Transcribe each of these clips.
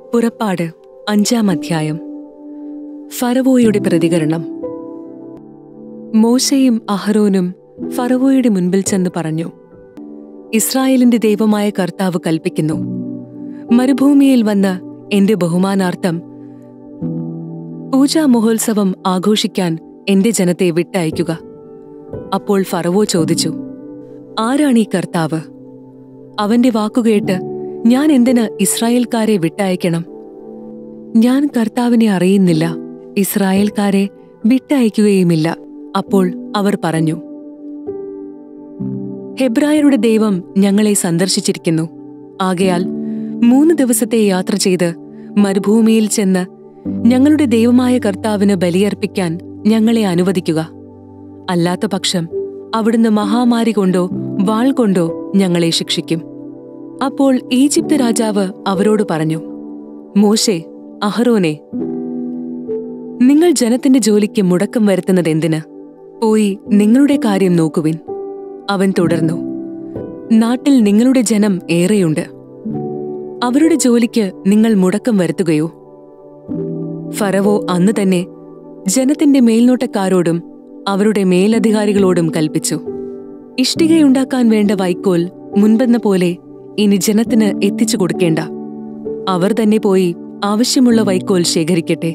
പുറപ്പാട് അഞ്ചാം അധ്യായം ഫറവോയുടെ പ്രതികരണം മോശയും അഹരോനും ഫറവോയുടെ മുൻപിൽ ചെന്ന് പറഞ്ഞു ഇസ്രായേലിന്റെ ദൈവമായ കർത്താവ് കൽപ്പിക്കുന്നു മരുഭൂമിയിൽ വന്ന് എന്റെ ബഹുമാനാർത്ഥം പൂജാ മഹോത്സവം ആഘോഷിക്കാൻ എന്റെ ജനത്തെ വിട്ടയക്കുക അപ്പോൾ ഫറവോ ചോദിച്ചു ആരാണ് ഈ കർത്താവ് അവന്റെ വാക്കുകേട്ട് ഞാൻ എന്തിന് ഇസ്രായേൽക്കാരെ വിട്ടയക്കണം ഞാൻ കർത്താവിനെ അറിയുന്നില്ല ഇസ്രായേൽക്കാരെ വിട്ടയക്കുകയുമില്ല അപ്പോൾ അവർ പറഞ്ഞു ഹെബ്രായരുടെ ദൈവം ഞങ്ങളെ സന്ദർശിച്ചിരിക്കുന്നു ആകയാൽ മൂന്ന് ദിവസത്തെ യാത്ര ചെയ്ത് മരുഭൂമിയിൽ ചെന്ന് ഞങ്ങളുടെ ദൈവമായ കർത്താവിന് ബലിയർപ്പിക്കാൻ ഞങ്ങളെ അനുവദിക്കുക അല്ലാത്ത പക്ഷം അവിടുന്ന് മഹാമാരി കൊണ്ടോ വാൾ കൊണ്ടോ ഞങ്ങളെ ശിക്ഷിക്കും അപ്പോൾ ഈജിപ്ത് രാജാവ് അവരോട് പറഞ്ഞു മോശെ അഹറോനെ നിങ്ങൾ ജനത്തിന്റെ ജോലിക്ക് മുടക്കം വരുത്തുന്നത് എന്തിന് പോയി നിങ്ങളുടെ കാര്യം നോക്കുവിൻ അവൻ തുടർന്നു നാട്ടിൽ നിങ്ങളുടെ ജനം ഏറെയുണ്ട് അവരുടെ ജോലിക്ക് നിങ്ങൾ മുടക്കം വരുത്തുകയോ ഫറവോ അന്ന് തന്നെ ജനത്തിന്റെ മേൽനോട്ടക്കാരോടും അവരുടെ മേലധികാരികളോടും കൽപ്പിച്ചു ഇഷ്ടികയുണ്ടാക്കാൻ വേണ്ട വൈക്കോൽ മുൻപെന്ന പോലെ ഇനി ജനത്തിന് എത്തിച്ചു കൊടുക്കേണ്ട അവർ തന്നെ പോയി ആവശ്യമുള്ള വൈക്കോൽ ശേഖരിക്കട്ടെ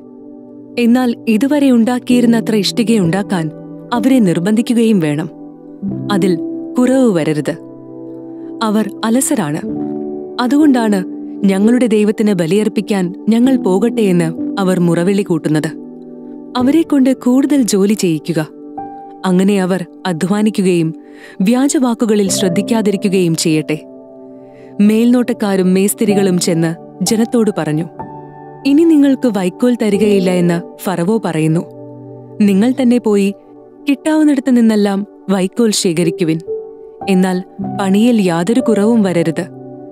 എന്നാൽ ഇതുവരെ ഉണ്ടാക്കിയിരുന്നത്ര ഇഷ്ടികയുണ്ടാക്കാൻ അവരെ നിർബന്ധിക്കുകയും വേണം അതിൽ കുറവ് വരരുത് അവർ അലസരാണ് അതുകൊണ്ടാണ് ഞങ്ങളുടെ ദൈവത്തിന് ബലിയർപ്പിക്കാൻ ഞങ്ങൾ പോകട്ടെ എന്ന് അവർ മുറവിളി കൂട്ടുന്നത് അവരെക്കൊണ്ട് കൂടുതൽ ജോലി ചെയ്യിക്കുക അങ്ങനെ അവർ അധ്വാനിക്കുകയും വ്യാജവാക്കുകളിൽ ശ്രദ്ധിക്കാതിരിക്കുകയും ചെയ്യട്ടെ മേൽനോട്ടക്കാരും മേസ്തിരികളും ചെന്ന് ജനത്തോട് പറഞ്ഞു ഇനി നിങ്ങൾക്ക് വൈക്കോൽ തരികയില്ല എന്ന് ഫറവോ പറയുന്നു നിങ്ങൾ തന്നെ പോയി കിട്ടാവുന്നിടത്ത് നിന്നെല്ലാം വൈക്കോൽ ശേഖരിക്കുവിൻ എന്നാൽ പണിയിൽ യാതൊരു കുറവും വരരുത്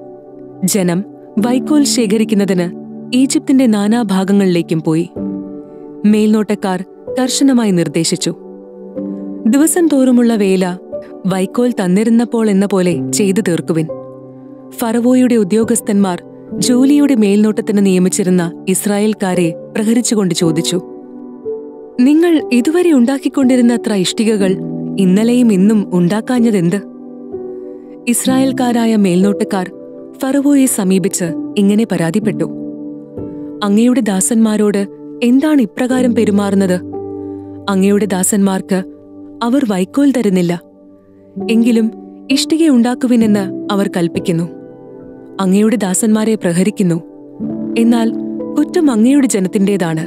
ജനം വൈക്കോൽ ശേഖരിക്കുന്നതിന് ഈജിപ്തിന്റെ നാനാഭാഗങ്ങളിലേക്കും പോയി മേൽനോട്ടക്കാർ കർശനമായി നിർദ്ദേശിച്ചു ദിവസം തോറുമുള്ള വേല വൈക്കോൽ തന്നിരുന്നപ്പോൾ എന്ന പോലെ ചെയ്തു തീർക്കുവിൻ ഫറവോയുടെ ഉദ്യോഗസ്ഥന്മാർ ജോലിയുടെ മേൽനോട്ടത്തിന് നിയമിച്ചിരുന്ന ഇസ്രായേൽക്കാരെ പ്രഹരിച്ചുകൊണ്ട് ചോദിച്ചു നിങ്ങൾ ഇതുവരെ ഉണ്ടാക്കിക്കൊണ്ടിരുന്ന അത്ര ഇഷ്ടികകൾ ഇന്നലെയും ഇന്നും ഉണ്ടാക്കാഞ്ഞതെന്ത് ഇസ്രായേൽക്കാരായ മേൽനോട്ടക്കാർ ഫറവോയെ സമീപിച്ച് ഇങ്ങനെ പരാതിപ്പെട്ടു അങ്ങയുടെ ദാസന്മാരോട് എന്താണ് ഇപ്രകാരം പെരുമാറുന്നത് അങ്ങയുടെ ദാസന്മാർക്ക് അവർ വൈക്കോൽ തരുന്നില്ല എങ്കിലും ഇഷ്ടിക ഉണ്ടാക്കുവിനെന്ന് അവർ കൽപ്പിക്കുന്നു അങ്ങയുടെ ദാസന്മാരെ പ്രഹരിക്കുന്നു എന്നാൽ കുറ്റം അങ്ങയുടെ ജനത്തിന്റേതാണ്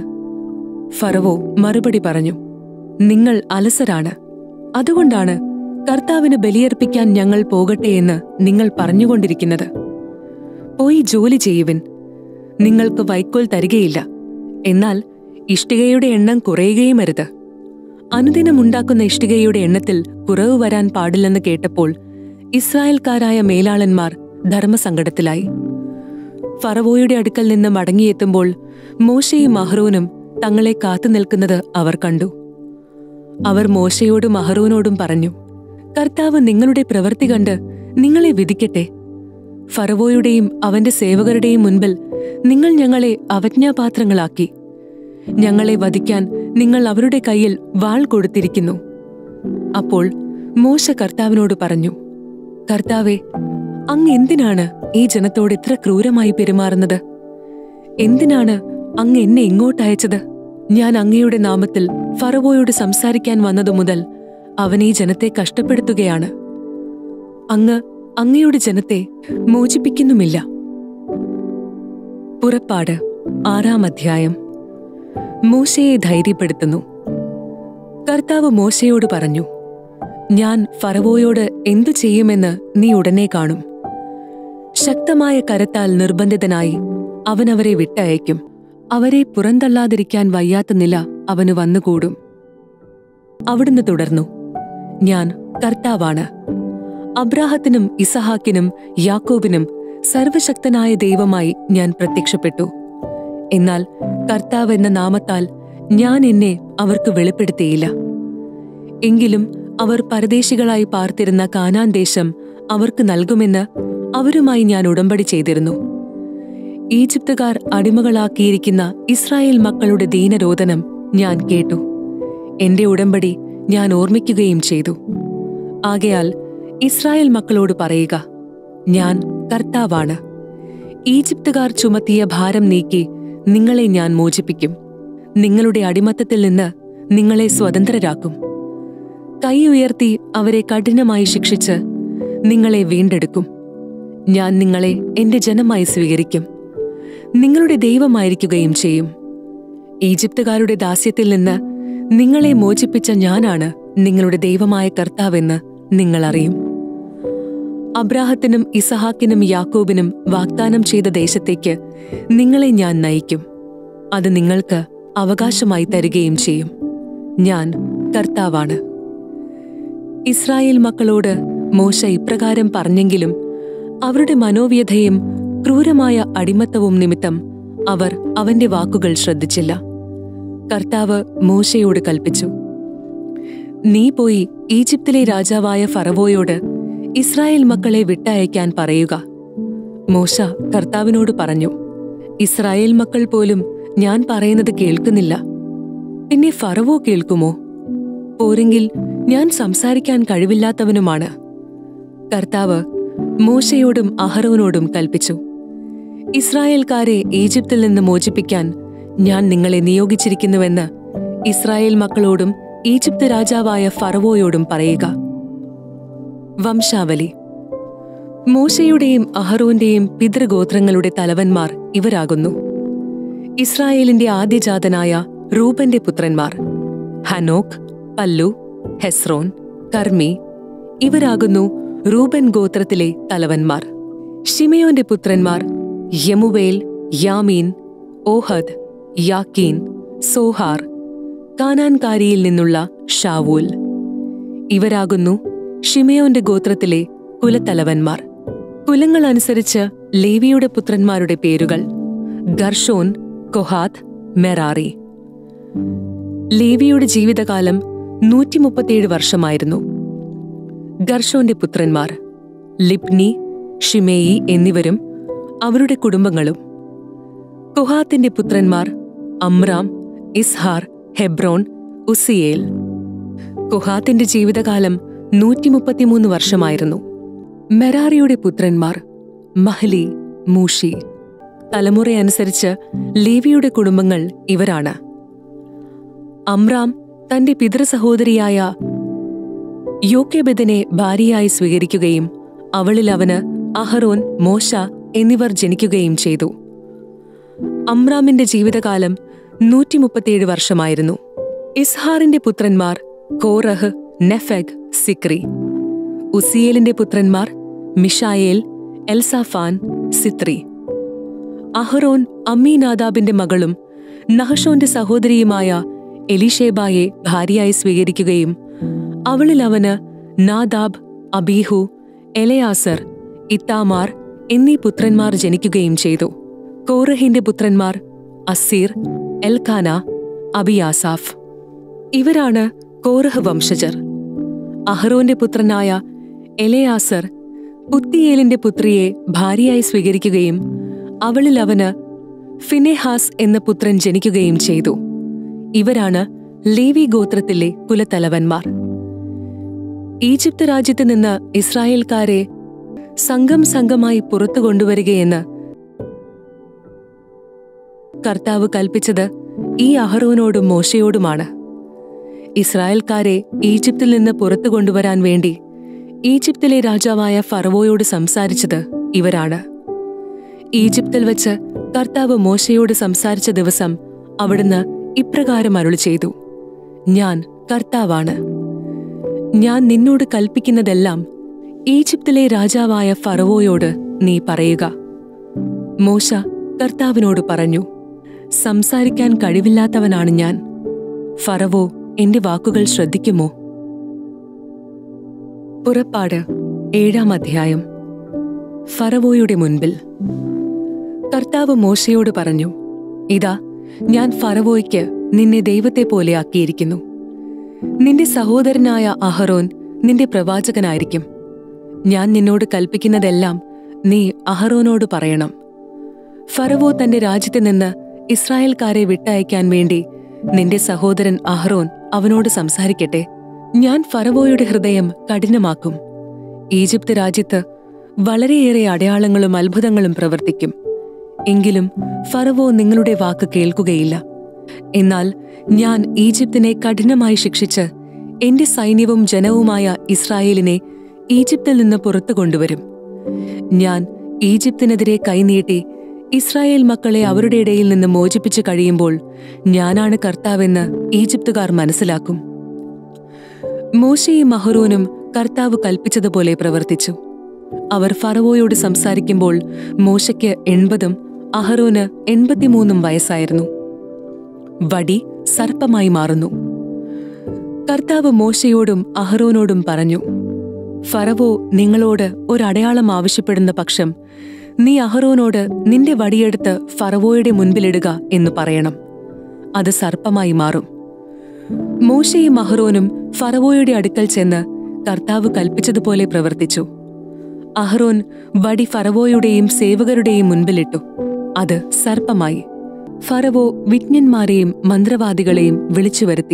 ഫറവോ മറുപടി പറഞ്ഞു നിങ്ങൾ അലസരാണ് അതുകൊണ്ടാണ് കർത്താവിന് ബലിയർപ്പിക്കാൻ ഞങ്ങൾ പോകട്ടെ എന്ന് നിങ്ങൾ പറഞ്ഞുകൊണ്ടിരിക്കുന്നത് പോയി ജോലി ചെയ്യുവിൻ നിങ്ങൾക്ക് വൈക്കോൽ തരികയില്ല എന്നാൽ ഇഷ്ടികയുടെ എണ്ണം കുറയുകയും അരുത് അനുദിനമുണ്ടാക്കുന്ന ഇഷ്ടികയുടെ എണ്ണത്തിൽ കുറവ് വരാൻ പാടില്ലെന്ന് കേട്ടപ്പോൾ ഇസ്രായേൽക്കാരായ മേലാളന്മാർ ധർമ്മസങ്കടത്തിലായി ഫറവോയുടെ അടുക്കൽ നിന്ന് മടങ്ങിയെത്തുമ്പോൾ മോശയും അഹ്റോനും തങ്ങളെ കാത്തു നിൽക്കുന്നത് അവർ കണ്ടു അവർ മോശയോടും അഹ്റോനോടും പറഞ്ഞു കർത്താവ് നിങ്ങളുടെ പ്രവൃത്തി കണ്ട് നിങ്ങളെ വിധിക്കട്ടെ ഫറവോയുടെയും അവന്റെ സേവകരുടെയും മുൻപിൽ നിങ്ങൾ ഞങ്ങളെ അവജ്ഞാപാത്രങ്ങളാക്കി ഞങ്ങളെ വധിക്കാൻ നിങ്ങൾ അവരുടെ കയ്യിൽ വാൾ കൊടുത്തിരിക്കുന്നു അപ്പോൾ മോശ കർത്താവിനോട് പറഞ്ഞു കർത്താവെ അങ്ങ് എന്തിനാണ് ഈ ജനത്തോട് ഇത്ര ക്രൂരമായി പെരുമാറുന്നത് എന്തിനാണ് അങ്ങ് എന്നെ ഇങ്ങോട്ടയച്ചത് ഞാൻ അങ്ങയുടെ നാമത്തിൽ ഫറവോയോട് സംസാരിക്കാൻ വന്നതു മുതൽ അവൻ ഈ ജനത്തെ കഷ്ടപ്പെടുത്തുകയാണ് അങ്ങ് അങ്ങയുടെ ജനത്തെ മോചിപ്പിക്കുന്നുമില്ല പുറപ്പാട് ആറാം അധ്യായം മോശയെ ധൈര്യപ്പെടുത്തുന്നു കർത്താവ് മോശയോട് പറഞ്ഞു ഞാൻ ഫറവോയോട് എന്തു ചെയ്യുമെന്ന് നീ ഉടനെ കാണും ശക്തമായ കരത്താൽ നിർബന്ധിതനായി അവൻ അവരെ വിട്ടയക്കും അവരെ പുറന്തള്ളാതിരിക്കാൻ വയ്യാത്ത നില അവന് വന്നുകൂടും അവിടുന്ന് തുടർന്നു ഞാൻ കർത്താവാണ് അബ്രാഹത്തിനും ഇസഹാക്കിനും യാക്കോബിനും സർവശക്തനായ ദൈവമായി ഞാൻ പ്രത്യക്ഷപ്പെട്ടു എന്നാൽ കർത്താവ് എന്ന നാമത്താൽ ഞാൻ എന്നെ അവർക്ക് വെളിപ്പെടുത്തിയില്ല എങ്കിലും അവർ പരദേശികളായി പാർത്തിരുന്ന കാനാൻ ദേശം അവർക്ക് നൽകുമെന്ന് അവരുമായി ഞാൻ ഉടമ്പടി ചെയ്തിരുന്നു ഈജിപ്തുകാർ അടിമകളാക്കിയിരിക്കുന്ന ഇസ്രായേൽ മക്കളുടെ ദീനരോധനം ഞാൻ കേട്ടു എന്റെ ഉടമ്പടി ഞാൻ ഓർമ്മിക്കുകയും ചെയ്തു ആകയാൽ ഇസ്രായേൽ മക്കളോട് പറയുക ഞാൻ കർത്താവാണ് ഈജിപ്തുകാർ ചുമത്തിയ ഭാരം നീക്കി നിങ്ങളെ ഞാൻ മോചിപ്പിക്കും നിങ്ങളുടെ അടിമത്തത്തിൽ നിന്ന് നിങ്ങളെ സ്വതന്ത്രരാക്കും കൈ ഉയർത്തി അവരെ കഠിനമായി ശിക്ഷിച്ച് നിങ്ങളെ വീണ്ടെടുക്കും ഞാൻ നിങ്ങളെ എന്റെ ജനമായി സ്വീകരിക്കും നിങ്ങളുടെ ദൈവമായിരിക്കുകയും ചെയ്യും ഈജിപ്തുകാരുടെ ദാസ്യത്തിൽ നിന്ന് നിങ്ങളെ മോചിപ്പിച്ച ഞാനാണ് നിങ്ങളുടെ ദൈവമായ കർത്താവെന്ന് നിങ്ങൾ അറിയും അബ്രാഹത്തിനും ഇസഹാക്കിനും യാക്കോബിനും വാഗ്ദാനം ചെയ്ത ദേശത്തേക്ക് നിങ്ങളെ ഞാൻ നയിക്കും അത് നിങ്ങൾക്ക് അവകാശമായി തരികയും ചെയ്യും ഞാൻ കർത്താവാണ് ഇസ്രായേൽ മക്കളോട് മോശ ഇപ്രകാരം പറഞ്ഞെങ്കിലും അവരുടെ മനോവ്യഥയും ക്രൂരമായ അടിമത്തവും നിമിത്തം അവർ അവന്റെ വാക്കുകൾ ശ്രദ്ധിച്ചില്ല കർത്താവ് മോശയോട് കൽപ്പിച്ചു നീ പോയി ഈജിപ്തിലെ രാജാവായ ഫറവോയോട് ഇസ്രായേൽ മക്കളെ വിട്ടയക്കാൻ പറയുക മോശ കർത്താവിനോട് പറഞ്ഞു ഇസ്രായേൽ മക്കൾ പോലും ഞാൻ പറയുന്നത് കേൾക്കുന്നില്ല പിന്നെ ഫറവോ കേൾക്കുമോ പോരെങ്കിൽ ഞാൻ സംസാരിക്കാൻ കഴിവില്ലാത്തവനുമാണ് കർത്താവ് മോശയോടും അഹറോനോടും കൽപ്പിച്ചു ഇസ്രായേൽക്കാരെ ഈജിപ്തിൽ നിന്ന് മോചിപ്പിക്കാൻ ഞാൻ നിങ്ങളെ നിയോഗിച്ചിരിക്കുന്നുവെന്ന് ഇസ്രായേൽ മക്കളോടും ഈജിപ്ത് രാജാവായ ഫറവോയോടും പറയുക വംശാവലി മോശയുടെയും അഹറോന്റെയും പിതൃഗോത്രങ്ങളുടെ തലവന്മാർ ഇവരാകുന്നു ഇസ്രായേലിന്റെ ആദ്യജാതനായ റൂബന്റെ പുത്രന്മാർ ഹനോക്ക് പല്ലു ഹെസ്രോൻ കർമ്മി ഇവരാകുന്നു റൂബൻ ഗോത്രത്തിലെ തലവന്മാർ ഷിമയോന്റെ പുത്രന്മാർ യമുവേൽ യാമീൻ ഓഹദ് യാക്കീൻ സോഹാർ കാനാൻകാരിയിൽ നിന്നുള്ള ഷാവൂൽ ഇവരാകുന്നു ഷിമയോന്റെ ഗോത്രത്തിലെ കുലത്തലവന്മാർ കുലങ്ങൾ അനുസരിച്ച് ലേവിയുടെ പുത്രന്മാരുടെ പേരുകൾ ഗർഷോൻ കൊഹാത്ത് മെറാറി ലേവിയുടെ ജീവിതകാലം നൂറ്റി മുപ്പത്തിയേഴ് വർഷമായിരുന്നു ഗർഷോന്റെ പുത്രന്മാർ ലിബ്നി ഷിമേയി എന്നിവരും അവരുടെ കുടുംബങ്ങളും കൊഹാത്തിന്റെ പുത്രന്മാർ അമ്രാം ഇസ്ഹാർ ഹെബ്രോൺ ഉസിയേൽ കൊഹാത്തിന്റെ ജീവിതകാലം നൂറ്റി മുപ്പത്തിമൂന്ന് വർഷമായിരുന്നു മെറാറിയുടെ പുത്രന്മാർ മഹ്ലി മൂഷി തലമുറയനുസരിച്ച് ലേവിയുടെ കുടുംബങ്ങൾ ഇവരാണ് അമ്രാം തന്റെ പിതൃസഹോദരിയായ യോക്കെബെദിനെ ഭാര്യയായി സ്വീകരിക്കുകയും അവളിൽ അവന് അഹറോൻ മോശ എന്നിവർ ജനിക്കുകയും ചെയ്തു അമ്രാമിന്റെ ജീവിതകാലം നൂറ്റി മുപ്പത്തിയേഴ് വർഷമായിരുന്നു ഇസ്ഹാറിന്റെ പുത്രന്മാർ കോറഹ് നെഫെഗ് സിക്രി ഉസിയേലിന്റെ പുത്രന്മാർ മിഷായേൽ എൽസാഫാൻ സിത്രി അഹറോൻ അമ്മീനാദാബിന്റെ മകളും നഹഷോന്റെ സഹോദരിയുമായ എലിഷേബായെ ഭാര്യയായി സ്വീകരിക്കുകയും അവളിൽ അവന് നാദാബ് അബീഹു എലയാസർ ഇത്താമാർ എന്നീ പുത്രന്മാർ ജനിക്കുകയും ചെയ്തു കോറഹിന്റെ പുത്രന്മാർ അസീർ എൽഖാന അബിയാസാഫ് ഇവരാണ് കോറഹ് വംശജർ അഹ്റോന്റെ പുത്രനായ എലയാസർ പുത്തിയേലിന്റെ പുത്രിയെ ഭാര്യയായി സ്വീകരിക്കുകയും അവളിൽ അവന് ഫിനെഹാസ് എന്ന പുത്രൻ ജനിക്കുകയും ചെയ്തു ഇവരാണ് ലേവി ഗോത്രത്തിലെ കുലത്തലവന്മാർ ഈജിപ്ത് രാജ്യത്ത് നിന്ന് ഇസ്രായേൽക്കാരെ സംഘം സംഘമായി പുറത്തു കൊണ്ടുവരികയെന്ന് കർത്താവ് കൽപ്പിച്ചത് ഈ അഹറോനോടും മോശയോടുമാണ് ഇസ്രായേൽക്കാരെ ഈജിപ്തിൽ നിന്ന് പുറത്തു കൊണ്ടുവരാൻ വേണ്ടി ഈജിപ്തിലെ രാജാവായ ഫറവോയോട് സംസാരിച്ചത് ഇവരാണ് ഈജിപ്തിൽ വച്ച് കർത്താവ് മോശയോട് സംസാരിച്ച ദിവസം അവിടുന്ന് ഇപ്രകാരം അരുളി ചെയ്തു ഞാൻ കർത്താവാണ് ഞാൻ നിന്നോട് കൽപ്പിക്കുന്നതെല്ലാം ഈജിപ്തിലെ രാജാവായ ഫറവോയോട് നീ പറയുക മോശ കർത്താവിനോട് പറഞ്ഞു സംസാരിക്കാൻ കഴിവില്ലാത്തവനാണ് ഞാൻ ഫറവോ എന്റെ വാക്കുകൾ ശ്രദ്ധിക്കുമോ പുറപ്പാട് ഏഴാം അധ്യായം ഫറവോയുടെ മുൻപിൽ കർത്താവ് മോശയോട് പറഞ്ഞു ഇതാ ഞാൻ ഫറവോയ്ക്ക് നിന്നെ ദൈവത്തെ പോലെ ആക്കിയിരിക്കുന്നു നിന്റെ സഹോദരനായ അഹറോൻ നിന്റെ പ്രവാചകനായിരിക്കും ഞാൻ നിന്നോട് കൽപ്പിക്കുന്നതെല്ലാം നീ അഹറോനോട് പറയണം ഫറവോ തന്റെ രാജ്യത്ത് നിന്ന് ഇസ്രായേൽക്കാരെ വിട്ടയക്കാൻ വേണ്ടി നിന്റെ സഹോദരൻ അഹ്റോൻ അവനോട് സംസാരിക്കട്ടെ ഞാൻ ഫറവോയുടെ ഹൃദയം കഠിനമാക്കും ഈജിപ്ത് രാജ്യത്ത് വളരെയേറെ അടയാളങ്ങളും അത്ഭുതങ്ങളും പ്രവർത്തിക്കും എങ്കിലും ഫറവോ നിങ്ങളുടെ വാക്ക് കേൾക്കുകയില്ല എന്നാൽ ഞാൻ ഈജിപ്തിനെ കഠിനമായി ശിക്ഷിച്ച് എന്റെ സൈന്യവും ജനവുമായ ഇസ്രായേലിനെ ഈജിപ്തിൽ നിന്ന് പുറത്തു കൊണ്ടുവരും ഞാൻ ഈജിപ്തിനെതിരെ കൈനീട്ടി ഇസ്രായേൽ മക്കളെ അവരുടെ ഇടയിൽ നിന്ന് മോചിപ്പിച്ചു കഴിയുമ്പോൾ ഞാനാണ് കർത്താവെന്ന് ഈജിപ്തുകാർ മനസ്സിലാക്കും മോശയും അഹ്റോനും കർത്താവ് കൽപ്പിച്ചതുപോലെ പ്രവർത്തിച്ചു അവർ ഫറവോയോട് സംസാരിക്കുമ്പോൾ മോശയ്ക്ക് എൺപതും അഹ്റോന് എൺപത്തിമൂന്നും വയസ്സായിരുന്നു വടി സർപ്പമായി മാറുന്നു കർത്താവ് മോശയോടും അഹ്റോനോടും പറഞ്ഞു ഫറവോ നിങ്ങളോട് ഒരടയാളം ആവശ്യപ്പെടുന്ന പക്ഷം നീ അഹ്റോനോട് നിന്റെ വടിയെടുത്ത് ഫറവോയുടെ മുൻപിലിടുക എന്ന് പറയണം അത് സർപ്പമായി മാറും മോശയും അഹ്റോനും ഫറവോയുടെ അടുക്കൽ ചെന്ന് കർത്താവ് കൽപ്പിച്ചതുപോലെ പ്രവർത്തിച്ചു അഹ്റോൻ വടി ഫറവോയുടെയും സേവകരുടെയും മുൻപിലിട്ടു അത് സർപ്പമായി ഫറവോ വിജ്ഞന്മാരെയും മന്ത്രവാദികളെയും വിളിച്ചു വരുത്തി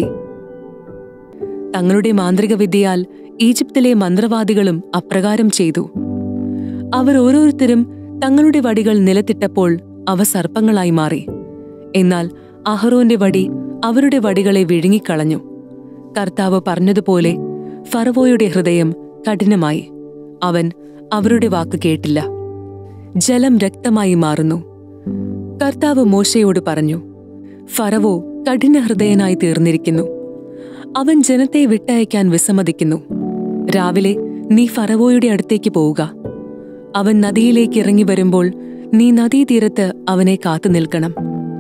തങ്ങളുടെ മാന്ത്രിക വിദ്യയാൽ ഈജിപ്തിലെ മന്ത്രവാദികളും അപ്രകാരം ചെയ്തു അവർ ഓരോരുത്തരും തങ്ങളുടെ വടികൾ നിലത്തിട്ടപ്പോൾ അവ സർപ്പങ്ങളായി മാറി എന്നാൽ അഹ്റോന്റെ വടി അവരുടെ വടികളെ വിഴുങ്ങിക്കളഞ്ഞു കർത്താവ് പറഞ്ഞതുപോലെ ഫറവോയുടെ ഹൃദയം കഠിനമായി അവൻ അവരുടെ വാക്ക് കേട്ടില്ല ജലം രക്തമായി മാറുന്നു കർത്താവ് മോശയോട് പറഞ്ഞു ഫറവോ കഠിന ഹൃദയനായി തീർന്നിരിക്കുന്നു അവൻ ജനത്തെ വിട്ടയക്കാൻ വിസമ്മതിക്കുന്നു രാവിലെ നീ ഫറവോയുടെ അടുത്തേക്ക് പോവുക അവൻ നദിയിലേക്ക് ഇറങ്ങി വരുമ്പോൾ നീ നദീതീരത്ത് അവനെ കാത്തു നിൽക്കണം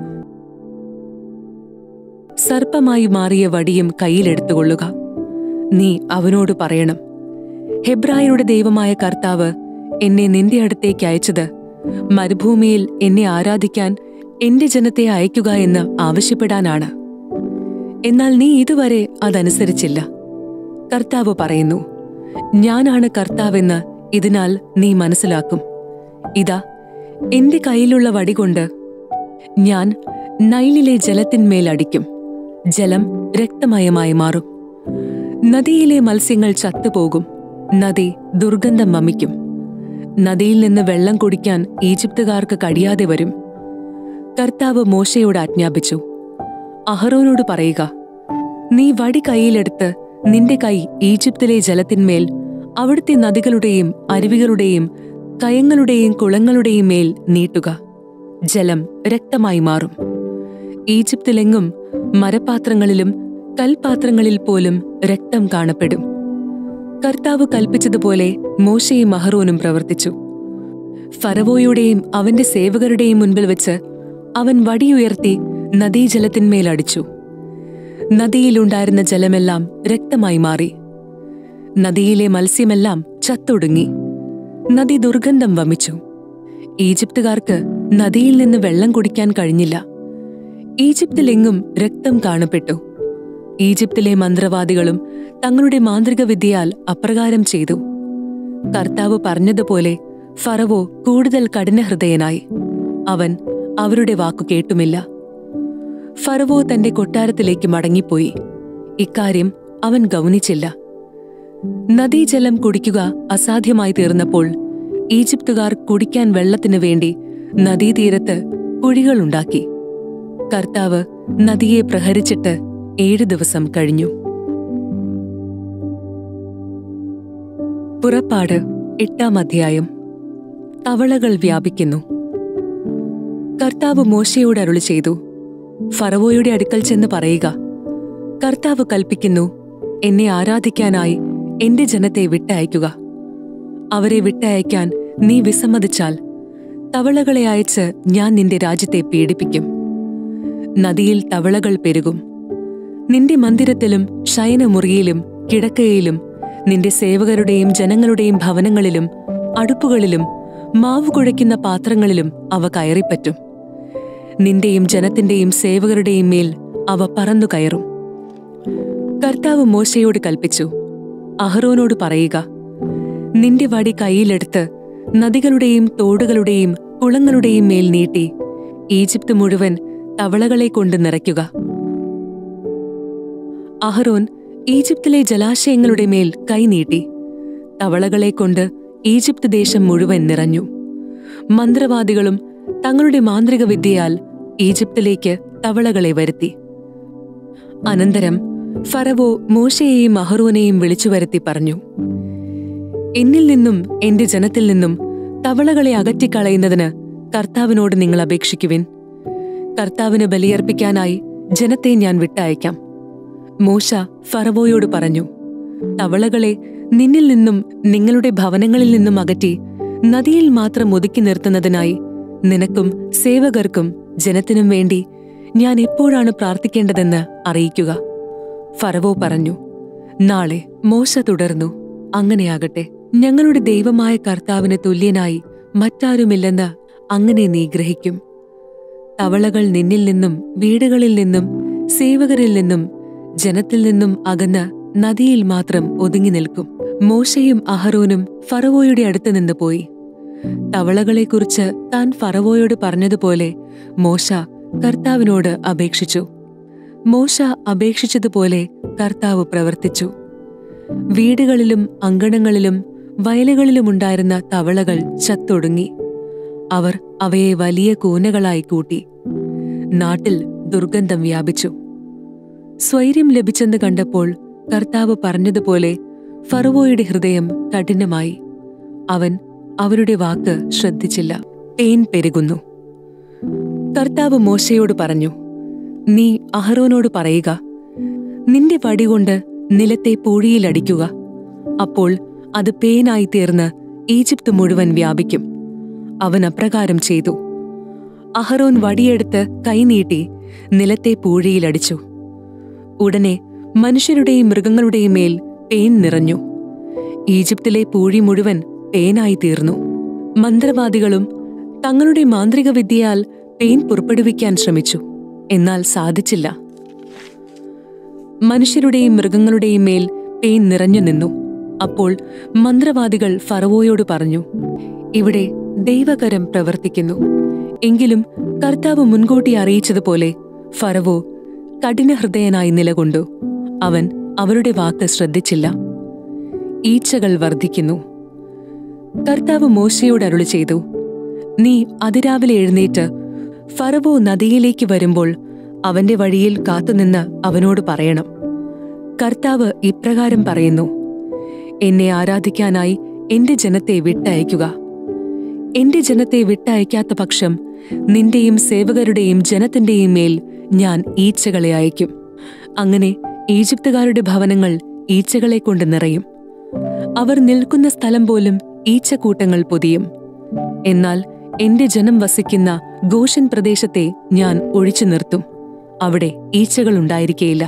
സർപ്പമായി മാറിയ വടിയും കയ്യിലെടുത്തുകൊള്ളുക നീ അവനോട് പറയണം ഹെബ്രായരുടെ ദൈവമായ കർത്താവ് എന്നെ നിന്റെ അടുത്തേക്ക് അയച്ചത് മരുഭൂമിയിൽ എന്നെ ആരാധിക്കാൻ എന്റെ ജനത്തെ അയക്കുക എന്ന് ആവശ്യപ്പെടാനാണ് എന്നാൽ നീ ഇതുവരെ അതനുസരിച്ചില്ല കർത്താവ് പറയുന്നു ഞാനാണ് കർത്താവെന്ന് ഇതിനാൽ നീ മനസ്സിലാക്കും ഇതാ എന്റെ കയ്യിലുള്ള വടികൊണ്ട് ഞാൻ നൈലിലെ ജലത്തിന്മേൽ അടിക്കും ജലം രക്തമയമായി മാറും നദിയിലെ മത്സ്യങ്ങൾ ചത്തുപോകും നദി ദുർഗന്ധം വമിക്കും നദിയിൽ നിന്ന് വെള്ളം കുടിക്കാൻ ഈജിപ്തുകാർക്ക് കഴിയാതെ വരും കർത്താവ് മോശയോട് ആജ്ഞാപിച്ചു അഹറോനോട് പറയുക നീ വടി കൈയിലെടുത്ത് നിന്റെ കൈ ഈജിപ്തിലെ ജലത്തിന്മേൽ അവിടുത്തെ നദികളുടെയും അരുവികളുടെയും കയങ്ങളുടെയും കുളങ്ങളുടെയും മേൽ നീട്ടുക ജലം രക്തമായി മാറും ഈജിപ്തിലെങ്ങും മരപാത്രങ്ങളിലും കൽപാത്രങ്ങളിൽ പോലും രക്തം കാണപ്പെടും കർത്താവ് കൽപ്പിച്ചതുപോലെ മോശയും അഹറോനും പ്രവർത്തിച്ചു ഫറവോയുടെയും അവന്റെ സേവകരുടെയും മുൻപിൽ വെച്ച് അവൻ വടിയുയർത്തി നദീജലത്തിന്മേലടിച്ചു നദിയിലുണ്ടായിരുന്ന ജലമെല്ലാം രക്തമായി മാറി നദിയിലെ മത്സ്യമെല്ലാം ചത്തൊടുങ്ങി നദി ദുർഗന്ധം വമിച്ചു ഈജിപ്തുകാർക്ക് നദിയിൽ നിന്ന് വെള്ളം കുടിക്കാൻ കഴിഞ്ഞില്ല ഈജിപ്തിലെങ്ങും രക്തം കാണപ്പെട്ടു ഈജിപ്തിലെ മന്ത്രവാദികളും തങ്ങളുടെ മാന്ത്രിക വിദ്യയാൽ അപ്രകാരം ചെയ്തു കർത്താവ് പറഞ്ഞതുപോലെ ഫറവോ കൂടുതൽ കഠിനഹൃദയനായി അവൻ അവരുടെ വാക്കു കേട്ടുമില്ല ഫറവോ തന്റെ കൊട്ടാരത്തിലേക്ക് മടങ്ങിപ്പോയി ഇക്കാര്യം അവൻ ഗൗനിച്ചില്ല നദീജലം കുടിക്കുക അസാധ്യമായി തീർന്നപ്പോൾ ഈജിപ്തുകാർ കുടിക്കാൻ വെള്ളത്തിനു വേണ്ടി നദീതീരത്ത് കുഴികളുണ്ടാക്കി കർത്താവ് നദിയെ പ്രഹരിച്ചിട്ട് ഏഴു ദിവസം കഴിഞ്ഞു പുറപ്പാട് എട്ടാം അധ്യായം തവളകൾ വ്യാപിക്കുന്നു കർത്താവ് മോശയോട് അരുളി ചെയ്തു ഫറവോയുടെ അടുക്കൽ ചെന്ന് പറയുക കർത്താവ് കൽപ്പിക്കുന്നു എന്നെ ആരാധിക്കാനായി എന്റെ ജനത്തെ വിട്ടയക്കുക അവരെ വിട്ടയക്കാൻ നീ വിസമ്മതിച്ചാൽ തവളകളെ അയച്ച് ഞാൻ നിന്റെ രാജ്യത്തെ പീഡിപ്പിക്കും നദിയിൽ തവളകൾ പെരുകും നിന്റെ മന്ദിരത്തിലും ശയനമുറിയിലും കിടക്കയിലും നിന്റെ സേവകരുടെയും ജനങ്ങളുടെയും ഭവനങ്ങളിലും അടുപ്പുകളിലും മാവ് കുഴയ്ക്കുന്ന പാത്രങ്ങളിലും അവ കയറിപ്പറ്റും നിന്റെയും ജനത്തിന്റെയും സേവകരുടെയും മേൽ അവ പറന്നു കയറും കർത്താവ് മോശയോട് കൽപ്പിച്ചു അഹ്റോനോട് പറയുക നിന്റെ വടി കൈയിലെടുത്ത് നദികളുടെയും തോടുകളുടെയും കുളങ്ങളുടെയും മേൽ നീട്ടി ഈജിപ്ത് മുഴുവൻ തവളകളെ കൊണ്ട് നിറയ്ക്കുക അഹറോൻ ഈജിപ്തിലെ ജലാശയങ്ങളുടെ മേൽ കൈനീട്ടി തവളകളെ കൊണ്ട് ഈജിപ്ത് ദേശം മുഴുവൻ നിറഞ്ഞു മന്ത്രവാദികളും തങ്ങളുടെ മാന്ത്രിക വിദ്യയാൽ ഈജിപ്തിലേക്ക് തവളകളെ വരുത്തി അനന്തരം ഫറവോ മോശയെയും അഹറോനെയും വിളിച്ചു വരുത്തി പറഞ്ഞു എന്നിൽ നിന്നും എന്റെ ജനത്തിൽ നിന്നും തവളകളെ അകറ്റിക്കളയുന്നതിന് കർത്താവിനോട് നിങ്ങൾ അപേക്ഷിക്കുവിൻ കർത്താവിന് ബലിയർപ്പിക്കാനായി ജനത്തെ ഞാൻ വിട്ടയക്കാം മോശ ഫറവോയോട് പറഞ്ഞു തവളകളെ നിന്നിൽ നിന്നും നിങ്ങളുടെ ഭവനങ്ങളിൽ നിന്നും അകറ്റി നദിയിൽ മാത്രം ഒതുക്കി നിർത്തുന്നതിനായി നിനക്കും സേവകർക്കും ജനത്തിനും വേണ്ടി ഞാൻ എപ്പോഴാണ് പ്രാർത്ഥിക്കേണ്ടതെന്ന് അറിയിക്കുക ഫറവോ പറഞ്ഞു നാളെ മോശ തുടർന്നു അങ്ങനെയാകട്ടെ ഞങ്ങളുടെ ദൈവമായ കർത്താവിന് തുല്യനായി മറ്റാരുമില്ലെന്ന് അങ്ങനെ നീ ഗ്രഹിക്കും തവളകൾ നിന്നിൽ നിന്നും വീടുകളിൽ നിന്നും സേവകരിൽ നിന്നും ജനത്തിൽ നിന്നും അകന്ന് നദിയിൽ മാത്രം ഒതുങ്ങി നിൽക്കും മോശയും അഹറോനും ഫറവോയുടെ അടുത്ത് നിന്ന് പോയി തവളകളെക്കുറിച്ച് താൻ ഫറവോയോട് പറഞ്ഞതുപോലെ മോശ കർത്താവിനോട് അപേക്ഷിച്ചു മോശ അപേക്ഷിച്ചതുപോലെ കർത്താവ് പ്രവർത്തിച്ചു വീടുകളിലും അങ്കണങ്ങളിലും വയലുകളിലുമുണ്ടായിരുന്ന തവളകൾ ചത്തൊടുങ്ങി അവർ അവയെ വലിയ കൂനകളായി കൂട്ടി നാട്ടിൽ ദുർഗന്ധം വ്യാപിച്ചു സ്വൈര്യം ലഭിച്ചെന്ന് കണ്ടപ്പോൾ കർത്താവ് പറഞ്ഞതുപോലെ ഫറവോയുടെ ഹൃദയം കഠിനമായി അവൻ അവരുടെ വാക്ക് ശ്രദ്ധിച്ചില്ല പേൻ പെരുകുന്നു കർത്താവ് മോശയോട് പറഞ്ഞു നീ അഹറോനോട് പറയുക നിന്റെ വടികൊണ്ട് നിലത്തെ പൂഴിയിലടിക്കുക അപ്പോൾ അത് പേനായി തീർന്ന് ഈജിപ്ത് മുഴുവൻ വ്യാപിക്കും അവൻ അപ്രകാരം ചെയ്തു അഹറോൻ വടിയെടുത്ത് കൈനീട്ടി നിലത്തെ പൂഴിയിലടിച്ചു ഉടനെ മനുഷ്യരുടെയും മൃഗങ്ങളുടെയും മേൽ പേൻ നിറഞ്ഞു ഈജിപ്തിലെ പൂഴി മുഴുവൻ പേനായി തീർന്നു മന്ത്രവാദികളും തങ്ങളുടെ മാന്ത്രിക വിദ്യയാൽ പേൻ പുറപ്പെടുവിക്കാൻ ശ്രമിച്ചു എന്നാൽ സാധിച്ചില്ല മനുഷ്യരുടെയും മൃഗങ്ങളുടെയും മേൽ പേൻ നിറഞ്ഞു നിന്നു അപ്പോൾ മന്ത്രവാദികൾ ഫറവോയോട് പറഞ്ഞു ഇവിടെ ദൈവകരം പ്രവർത്തിക്കുന്നു എങ്കിലും കർത്താവ് മുൻകൂട്ടി അറിയിച്ചതുപോലെ ഫറവോ കഠിനഹൃദയനായി നിലകൊണ്ടു അവൻ അവരുടെ വാക്ക് ശ്രദ്ധിച്ചില്ല ഈച്ചകൾ വർദ്ധിക്കുന്നു കർത്താവ് മോശയോട് അരുളി ചെയ്തു നീ അതിരാവിലെ എഴുന്നേറ്റ് ഫറവോ നദിയിലേക്ക് വരുമ്പോൾ അവന്റെ വഴിയിൽ കാത്തുനിന്ന് അവനോട് പറയണം കർത്താവ് ഇപ്രകാരം പറയുന്നു എന്നെ ആരാധിക്കാനായി എന്റെ ജനത്തെ വിട്ടയക്കുക എന്റെ ജനത്തെ വിട്ടയക്കാത്ത പക്ഷം നിന്റെയും സേവകരുടെയും ജനത്തിന്റെയും മേൽ ഞാൻ ഈച്ചകളെ അയക്കും അങ്ങനെ ഈജിപ്തുകാരുടെ ഭവനങ്ങൾ ഈച്ചകളെ കൊണ്ട് നിറയും അവർ നിൽക്കുന്ന സ്ഥലം പോലും ഈച്ചക്കൂട്ടങ്ങൾ പൊതിയും എന്നാൽ എന്റെ ജനം വസിക്കുന്ന ഗോഷൻ പ്രദേശത്തെ ഞാൻ ഒഴിച്ചു നിർത്തും അവിടെ ഈച്ചകൾ ഉണ്ടായിരിക്കേയില്ല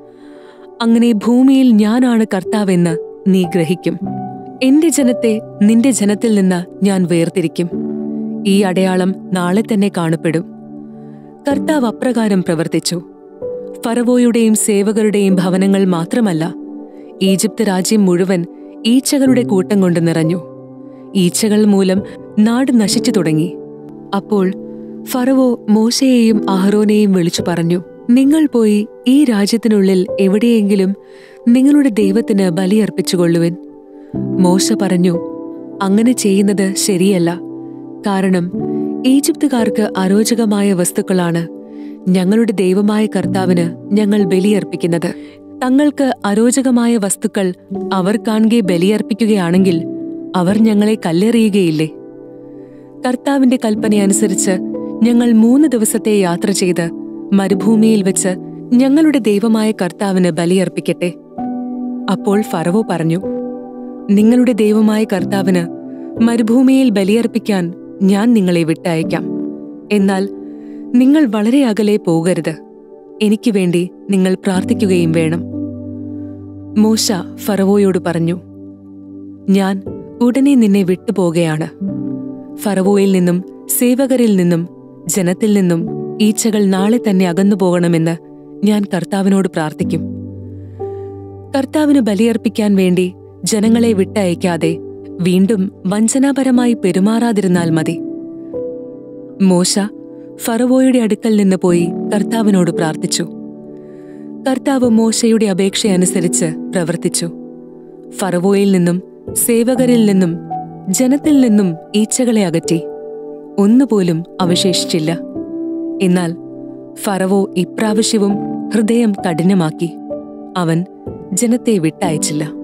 അങ്ങനെ ഭൂമിയിൽ ഞാനാണ് കർത്താവെന്ന് നീ ഗ്രഹിക്കും എന്റെ ജനത്തെ നിന്റെ ജനത്തിൽ നിന്ന് ഞാൻ വേർതിരിക്കും ഈ അടയാളം നാളെ തന്നെ കാണപ്പെടും കർത്താവ് അപ്രകാരം പ്രവർത്തിച്ചു ഫറവോയുടെയും സേവകരുടെയും ഭവനങ്ങൾ മാത്രമല്ല ഈജിപ്ത് രാജ്യം മുഴുവൻ ഈച്ചകളുടെ കൂട്ടം കൊണ്ട് നിറഞ്ഞു ഈച്ചകൾ മൂലം നാട് നശിച്ചു തുടങ്ങി അപ്പോൾ ഫറവോ മോശയെയും അഹ്റോനെയും വിളിച്ചു പറഞ്ഞു നിങ്ങൾ പോയി ഈ രാജ്യത്തിനുള്ളിൽ എവിടെയെങ്കിലും നിങ്ങളുടെ ദൈവത്തിന് ബലിയർപ്പിച്ചുകൊള്ളുവിൻ മോശ പറഞ്ഞു അങ്ങനെ ചെയ്യുന്നത് ശരിയല്ല കാരണം ഈജിപ്തുകാർക്ക് അരോചകമായ വസ്തുക്കളാണ് ഞങ്ങളുടെ ദൈവമായ കർത്താവിന് ഞങ്ങൾ ബലിയർപ്പിക്കുന്നത് തങ്ങൾക്ക് അരോചകമായ വസ്തുക്കൾ അവർ കാണുകെ ബലിയർപ്പിക്കുകയാണെങ്കിൽ അവർ ഞങ്ങളെ കല്ലെറിയുകയില്ലേ കർത്താവിന്റെ കൽപ്പനയനുസരിച്ച് ഞങ്ങൾ മൂന്ന് ദിവസത്തെ യാത്ര ചെയ്ത് മരുഭൂമിയിൽ വെച്ച് ഞങ്ങളുടെ ദൈവമായ കർത്താവിന് ബലിയർപ്പിക്കട്ടെ അപ്പോൾ ഫറവോ പറഞ്ഞു നിങ്ങളുടെ ദൈവമായ കർത്താവിന് മരുഭൂമിയിൽ ബലിയർപ്പിക്കാൻ ഞാൻ നിങ്ങളെ വിട്ടയക്കാം എന്നാൽ നിങ്ങൾ വളരെ അകലെ പോകരുത് എനിക്ക് വേണ്ടി നിങ്ങൾ പ്രാർത്ഥിക്കുകയും വേണം മോശ ഫറവോയോട് പറഞ്ഞു ഞാൻ ഉടനെ നിന്നെ വിട്ടുപോകുകയാണ് ഫറവോയിൽ നിന്നും സേവകരിൽ നിന്നും ജനത്തിൽ നിന്നും ഈച്ചകൾ നാളെ തന്നെ അകന്നു പോകണമെന്ന് ഞാൻ കർത്താവിനോട് പ്രാർത്ഥിക്കും കർത്താവിന് ബലിയർപ്പിക്കാൻ വേണ്ടി ജനങ്ങളെ വിട്ടയക്കാതെ വീണ്ടും വഞ്ചനാപരമായി പെരുമാറാതിരുന്നാൽ മതി മോശ ഫറവോയുടെ അടുക്കൽ നിന്ന് പോയി കർത്താവിനോട് പ്രാർത്ഥിച്ചു കർത്താവ് മോശയുടെ അപേക്ഷയനുസരിച്ച് പ്രവർത്തിച്ചു ഫറവോയിൽ നിന്നും സേവകരിൽ നിന്നും ജനത്തിൽ നിന്നും ഈച്ചകളെ അകറ്റി ഒന്നുപോലും അവശേഷിച്ചില്ല എന്നാൽ ഫറവോ ഇപ്രാവശ്യവും ഹൃദയം കഠിനമാക്കി അവൻ ജനത്തെ വിട്ടയച്ചില്ല